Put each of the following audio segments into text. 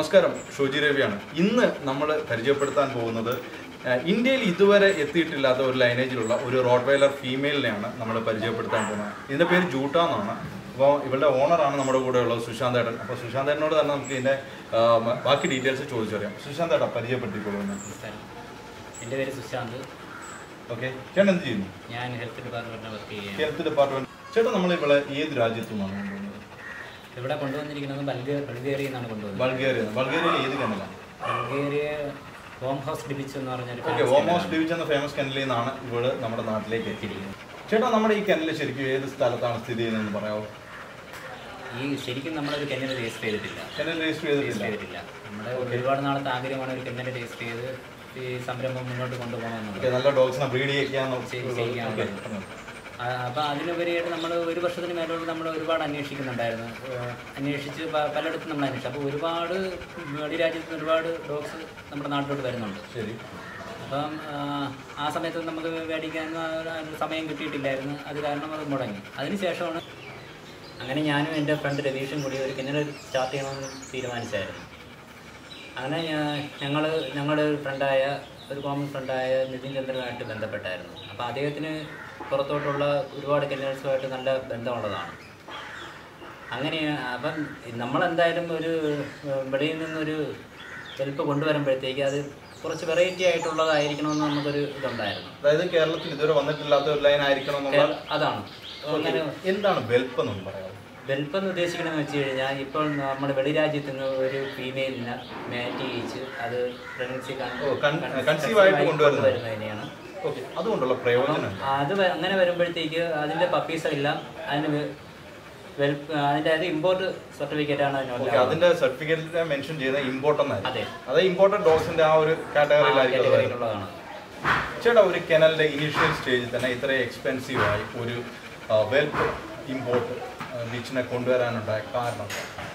നമസ്കാരം ഷോജി രവിയാണ് ഇന്ന് നമ്മൾ പരിചയപ്പെടുത്താൻ പോകുന്നത് ആ, ഇന്ത്യയിൽ ഇതുവരെ എത്തിയിട്ടില്ലാത്ത ഒരു ലൈനേജിലുള്ള ഒരു റോഡ്വൈലർ ഫീമെയിലിനെയാണ് നമ്മൾ പരിചയപ്പെടുത്താൻ പോകുന്നത് ഇതിന്റെ പേര് ജൂട്ട എന്നാണ് അപ്പോൾ ഇവളുടെ ഓണറാണ് നമ്മുടെ കൂടെ ഉള്ളത് സുശാന്ത് ഏട്ടൻ അപ്പോൾ സുശാന്ത് ഏട്ടനോട് തന്നെ നമുക്ക് ഇതിന്റെ ആ, മ- ബാക്കി ഡീറ്റെയിൽസ് ചോദിച്ചറിയാം സുശാന്ത് ഏട്ടൻ പരിചയപ്പെടുത്തിക്കോളൂ നമസ്കാരം എൻ്റെ പേര് സുശാന്ത് ഓക്കെ ചേട്ടൻ എന്ത് ചെയ്യുന്നു ഞാൻ ഹെൽത്ത് ഡിപ്പാർട്ട്മെൻറ്റിൽ വർക്ക് ചെയ്യുകയാണ് ഹെൽത്ത് ഡിപ്പാർട്ട്മെന്റ് ചേട്ടൻ നമ്മൾ ഇവിടെ ഏത് രാജ്യത്തു നിന്നാണ് കൊണ്ടുവന്നത് ഇവിടെ കൊണ്ടുവന്നിരിക്കുന്നത് ബൾഗേ ബൾഗേറിയ എന്നാണ് കൊണ്ടുവന്നത് ബൾഗേറിയ ബൾഗേറിയയിൽ ഏത് കനലാണ് ബൾഗേറിയ ഹോം ഹൗസ് ഡിബിച്ച് എന്ന് പറഞ്ഞൊരു ഓക്കെ fancy ഓമോസ് കെനലാണ്. ഡിവിച്ച് എന്ന ഫേമസ് കെനലിൽ നിന്നാണ് ഇവള് നമ്മുടെ നാട്ടിലേക്ക് എത്തിയിരിക്കുന്നത് ചേട്ടാ നമ്മുടെ ഈ കെനൽ ശരിക്കും ഏത് സ്ഥലത്താണ് സ്ഥിതി ചെയ്യുന്നതെന്ന് പറയാമോ ഈ ശരിക്കും നമ്മളൊരു കെന്നൽ രജിസ്റ്റർ ചെയ്തിട്ടില്ല കെനൽ രജിസ്റ്റർ രജിസ്റ്റർ ചെയ്തിട്ടില്ല ചെയ്തിട്ടില്ല നമ്മുടെ ഒരുപാട് നാളത്തെ ആഗ്രഹമാണ് ഒരു കെന്നൽ രജിസ്റ്റർ ചെയ്ത് ഈ സംരംഭം മുന്നോട്ട് കൊണ്ടുപോകണമെന്നുള്ളത് ഓക്കെ നല്ല ഡോഗ്സിനെ ബ്രീഡ് ചെയ്യാൻ ചെയ്- ചെയ്യാനുള്ളത്. ആ, അപ്പൊ അതിനുപരിയായിട്ട് നമ്മൾ ഒരു വർഷത്തിന് മേലോട്ട് നമ്മൾ ഒരുപാട് അന്വേഷിക്കുന്നുണ്ടായിരുന്നു ഏഹ് അന്വേഷിച്ച് പ- പലയിടത്തും നമ്മൾ അന്വേഷിച്ചു അപ്പോൾ ഒരുപാട് വെളി രാജ്യത്ത് നിന്ന് ഒരുപാട് ഡോഗ്സ് നമ്മുടെ നാട്ടിലോട്ട് വരുന്നുണ്ട് ശരി അപ്പം ആ, ആ സമയത്ത് നമുക്ക് മേടിക്കാൻ അതിന് സമയം കിട്ടിയിട്ടില്ലായിരുന്നു അത് കാരണം അത് മുടങ്ങി അതിനുശേഷമാണ് അങ്ങനെ ഞാനും എൻ്റെ ഫ്രണ്ട് രതീഷും കൂടി ഒരു കിണർ സ്റ്റാർട്ട് ചെയ്യണമെന്ന് തീരുമാനിച്ചായിരുന്നു അങ്ങനെ ഞങ്ങൾ ഞങ്ങളുടെ ഒരു ഫ്രണ്ടായ ഒരു കോമൺ ഫ്രണ്ടായ നിതിൻ ചന്ദ്രനുമായിട്ട് ബന്ധപ്പെട്ടായിരുന്നു അപ്പോൾ അദ്ദേഹത്തിന് പുറത്തോട്ടുള്ള ഒരുപാട് കിണേഴ്സുമായിട്ട് നല്ല ബന്ധമുള്ളതാണ് അങ്ങനെ അപ്പം നമ്മളെന്തായാലും ഒരു ഏഹ്, വെളിയിൽ നിന്നൊരു ഹെൽപ്പ് കൊണ്ടുവരുമ്പോഴത്തേക്ക് അത് കുറച്ച് വെറൈറ്റി ആയിട്ടുള്ളതായിരിക്കണമെന്ന് നമുക്കൊരു ഇതുണ്ടായിരുന്നു അതായത് കേരളത്തിൽ ഇതുവരെ വന്നിട്ടില്ലാത്ത ഒരു ലൈൻ ആയിരിക്കണം എന്നുള്ള കേരള- അതാണ് അങ്ങനെ എന്താണ് വെൽപ്പ് എന്ന് പറയാമോ വെൽപ്പം എന്ന് ഉദ്ദേശിക്കണമെന്ന് വെച്ച് കഴിഞ്ഞാൽ ഇപ്പോൾ നമ്മുടെ വെളിരാജ്യത്ത് നിന്ന് ഒരു ഫീമെയിലിനെ മാറ്റ് ചെയ്യിച്ച് അത് പ്രഗ്നൻസി ഓ, കൺ- conceive ആയിട്ട് കൊണ്ടുവരുന്നത്. കൊണ്ടുവരുന്നതിനെയാണ് ഓക്കെ അതുകൊണ്ടുള്ള പ്രയോജനം എന്താ? അത് വ- അങ്ങനെ വരുമ്പോഴത്തേക്ക് അതിൻ്റെ പപ്പീസെല്ലാം അതിന് വെ- വെൽ അതിൻ്റെ അത് ഇമ്പോർട്ട് സർട്ടിഫിക്കറ്റ് ആണ് ഓക്കെ അതിനുള്ള അതിന്റെ സർട്ടിഫിക്കറ്റിൽ മെൻഷൻ ചെയ്യുന്ന ഇമ്പോർട്ട് എന്നായിരിക്കും അതെ അത് ഇമ്പോർട്ടന്റ് ഡോഗ്സിന്റെ ആ ഒരു കാറ്റഗറിയിലായിരിക്കും അത് വരുന്നത്. കാറ്റഗറിയിലുള്ളതാണ് ചേട്ടാ ഒരു കെനലിന്റെ ഇനീഷ്യൽ സ്റ്റേജിൽ തന്നെ ഇത്രയും എക്സ്പെൻസീവ് ആയി ഒരു വെൽപ്പ് ഇമ്പോർട്ട് ബീച്ചിനെ കൊണ്ടുവരാനുണ്ടായ കാരണം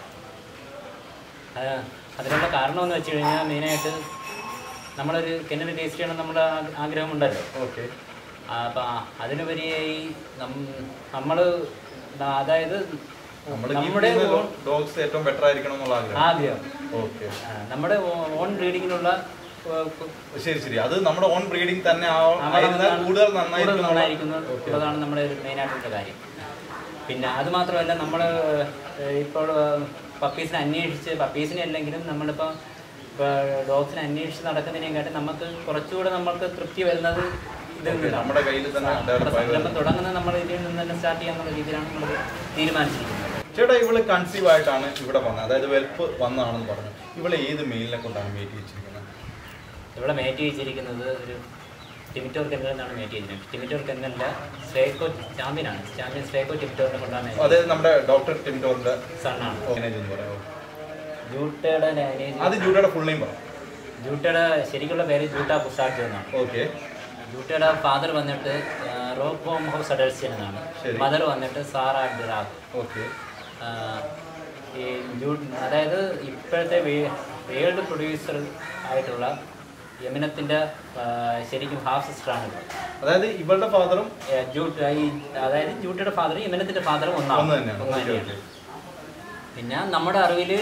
അത് അതിനുള്ള കാരണം എന്ന് വെച്ച് കഴിഞ്ഞാൽ മെയിനായിട്ട് നമ്മളൊരു കെന്നൽ ടേസ്റ്റ് ചെയ്യണം നമ്മുടെ ആ- ആഗ്രഹമുണ്ടല്ലോ ഓക്കെ അപ്പം അതിനുപരിയായി നമ്മൾ അതായത് നമ്മുടെ നമ്മുടെ ഓൺ ഡോഗ്സ് ഏറ്റവും ബെറ്റർ ആയിരിക്കണം എന്നുള്ള ആഗ്രഹം ആഗ്രഹം ഓക്കെ ആ, നമ്മുടെ ഓൺ ബ്രീഡിങ്ങിനുള്ള ശരി ശരി അത് നമ്മുടെ ഓൺ ബ്രീഡിംഗ് തന്നെ ആ- ആയിരുന്നാൽ കൂടുതൽ നന്നായിരിക്കും നന്നായിരിക്കുന്നു ഉള്ളതാണ് നമ്മുടെ ഒരു മെയിനായിട്ടുള്ള കാര്യം പിന്നെ അത് മാത്രമല്ല നമ്മൾ ഇപ്പോൾ പപ്പീസിനെ അന്വേഷിച്ച് പപ്പീസിനെ അല്ലെങ്കിലും നമ്മളിപ്പോൾ ഡോഗ്സിനെ അന്വേഷിച്ച് നടക്കുന്നതിനെക്കാട്ടും നമുക്ക് കുറച്ചുകൂടെ നമ്മൾക്ക് തൃപ്തി വരുന്നത് ഇതിൽ നിന്നാണ് നമ്മുടെ കയ്യിൽ തന്നെ ഡെവലപ്പ് ആയി സംരംഭം തുടങ്ങുന്നത് നമ്മൾ ഇതിൽ നിന്ന് തന്നെ സ്റ്റാർട്ട് ചെയ്യാന്നുള്ള രീതിയിലാണ് നമ്മൾ തീരുമാനിച്ചിരിക്കുന്നത് ചേട്ടാ ഇവള് കൺസീവ് ആയിട്ടാണ് ഇവിടെ വന്നത് അതായത് വെൽപ്പ് വന്നതാണെന്ന് പറഞ്ഞു ഇവളെ ഏത് മെയിലിനെ കൊണ്ടാണ് മേറ്റ് വെച്ചിരിക്കുന്നത് ഇവിടെ മേറ്റ് ചെയ്തിരിക്കുന്നത് ഒരു ടിമിറ്റോർ കെന്നൽ എന്നാണ് മേറ്റ് ചെയ്തിരിക്കുന്നത് ടിമിറ്റോർ കെന്നലിൻ്റെ സ്ട്രേക്കോ ചാമ്പ്യനാണ് ചാമ്പ്യൻ സ്ട്രേക്കോ ടിമിറ്റോറിനെ കൊണ്ടാണ് അതായത് നമ്മുടെ ഡോക്ടർ ടിംറ്റോറിന്റെ സണ്ണാണ് ഓർഗനൈസ് എന്ന് പറയാമോ ജൂട്ടയുടെ lineage- അത് ജൂഡയുടെ ഫുൾ നെയിം പറ ജൂട്ടയുടെ ശരിക്കുള്ള പേര് ജൂട്ട പുസാജോ എന്നാണ് ഓക്കെ ജൂട്ടയുടെ ഫാദർ വന്നിട്ട് റോബോം ഹൗസ് അഡൽസിയൻ എന്നാണ് ശരി. മദർ വന്നിട്ട് സാറ ഡിറാഖ് ഓക്കെ ഈ ജൂ അതായത് ഇപ്പോഴത്തെ വേൾഡ് പ്രൊഡ്യൂസർ ആയിട്ടുള്ള യമനത്തിൻ്റെ ശരിക്കും ഹാഫ് സിസ്റ്ററാണ് ഇത് അതായത് ഇവളുടെ ഫാദറും ഏ, ജൂട്ട് ഈ അതായത് ജൂട്ടയുടെ ഫാദർ യമനത്തിൻ്റെ ഫാദറും ഒന്നാണ് ഒന്ന് തന്നെയാണ് ഒന്ന് ഓക്കെ തന്നെയാണ്. പിന്നെ നമ്മുടെ അറിവിൽ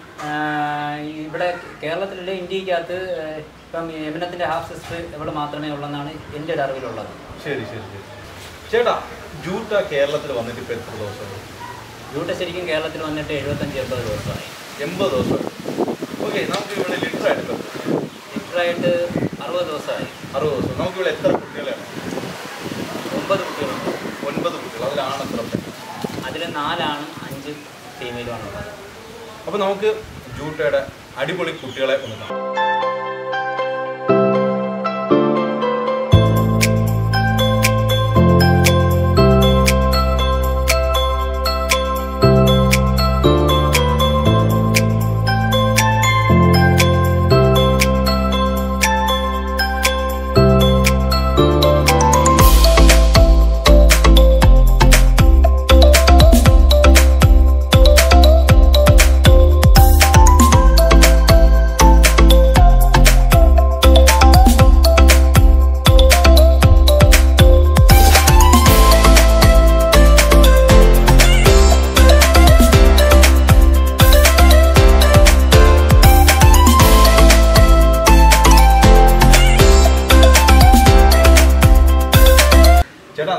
ഇവിടെ കേരളത്തിലെ ഇന്ത്യക്കകത്ത് ആ, ഇപ്പം യമനത്തിൻ്റെ ഹാഫ് സിസ്റ്റർ ഇവിടെ മാത്രമേ ഉള്ളെന്നാണ് എൻ്റെ ഒരു അറിവിലുള്ളത് ശരി ശരി ശരി ചേട്ടാ ജൂട്ട കേരളത്തിൽ വന്നിട്ട് ഇപ്പൊ എത്ര ദിവസമായി ജൂട്ട ശരിക്കും കേരളത്തിൽ വന്നിട്ട് എഴുപത്തഞ്ച് എൺപത് ദിവസമായി എൺപത് ദിവസം ഓക്കെ നമുക്ക് ഇവിടെ ലിറ്റർ ആയിട്ട് ലിറ്ററായിട്ട് അറുപത് ദിവസമായി അറുപത് ദിവസം നമുക്ക് ഇവിടെ എത്ര കുട്ടികളെയാണ് ഒമ്പത് കുട്ടികളുണ്ട് ഒൻപത് കുട്ടികൾ അതിലാണ് എത്ര അതിൽ നാലാണ് അഞ്ച് ഫീമെയിലുമാണ് ഉള്ളത് അപ്പൊ നമുക്ക് ജൂട്ടയുടെ അടിപൊളി കുട്ടികളെ ഒന്ന് കാണാം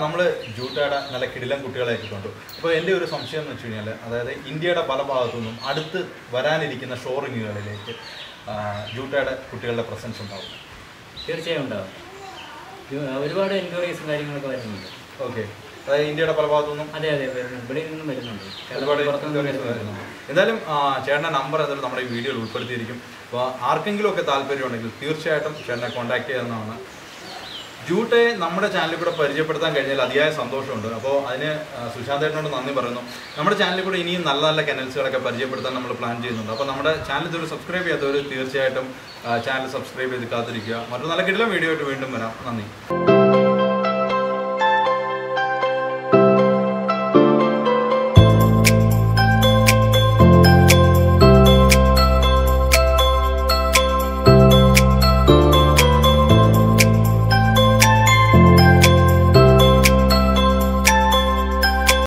നമ്മൾ ജൂട്ടയുടെ നല്ല കിടിലൻ കുട്ടികളെയൊക്കെ കണ്ടു അപ്പോൾ എൻ്റെ ഒരു സംശയം എന്ന് വെച്ച് കഴിഞ്ഞാൽ അതായത് ഇന്ത്യയുടെ പല ഭാഗത്തു നിന്നും അടുത്ത് വരാനിരിക്കുന്ന ഷോറിങ്ങുകളിലേക്ക് ജൂട്ടയുടെ കുട്ടികളുടെ പ്രസൻസ് ഉണ്ടാവും തീർച്ചയായും ഉണ്ടാവും ഒരു- ഒരുപാട് എൻക്വയറീസും കാര്യങ്ങളൊക്കെ വരുന്നുണ്ട് ഓക്കെ അതായത് ഇന്ത്യയുടെ പല ഭാഗത്തു നിന്നും അതെ അതെ വരുന്നുണ്ട് ഇവിടെ നിന്നും വരുന്നുണ്ട് ഒരുപാട് കേരളത്തിൽ പുറത്തുനിന്നും inquiries വരുന്നുണ്ട് വരുന്നു. എന്തായാലും ആ, ചേട്ടൻ്റെ നമ്പർ എന്തായാലും നമ്മുടെ ഈ വീഡിയോയിൽ ഉൾപ്പെടുത്തിയിരിക്കും അപ്പോൾ ആർക്കെങ്കിലും ഒക്കെ താല്പര്യം ഉണ്ടെങ്കിൽ തീർച്ചയായിട്ടും ചേട്ടനെ കോൺടാക്ട് ചെയ്യാവുന്നതാണ് ജൂട്ടെ നമ്മുടെ ചാനലിൽ കൂടെ പരിചയപ്പെടുത്താൻ കഴിഞ്ഞാൽ അതിയായ സന്തോഷമുണ്ട് അപ്പോൾ അതിന് ആ, സുശാന്ത് ചേട്ടനോട് നന്ദി പറയുന്നു നമ്മുടെ ചാനലിൽ കൂടെ ഇനിയും നല്ല നല്ല കനൽസുകളൊക്കെ പരിചയപ്പെടുത്താൻ നമ്മൾ പ്ലാൻ ചെയ്യുന്നുണ്ട് അപ്പോൾ നമ്മുടെ ചാനൽ ഇതുവരെ സബ്സ്ക്രൈബ് ചെയ്യാത്തവർ തീർച്ചയായിട്ടും ചാനൽ സബ്സ്ക്രൈബ് ചെയ്ത് കാത്തിരിക്കുക മറ്റു നല്ല കിടിലം വീഡിയോ ആയിട്ട് വീണ്ടും വരാം നന്ദി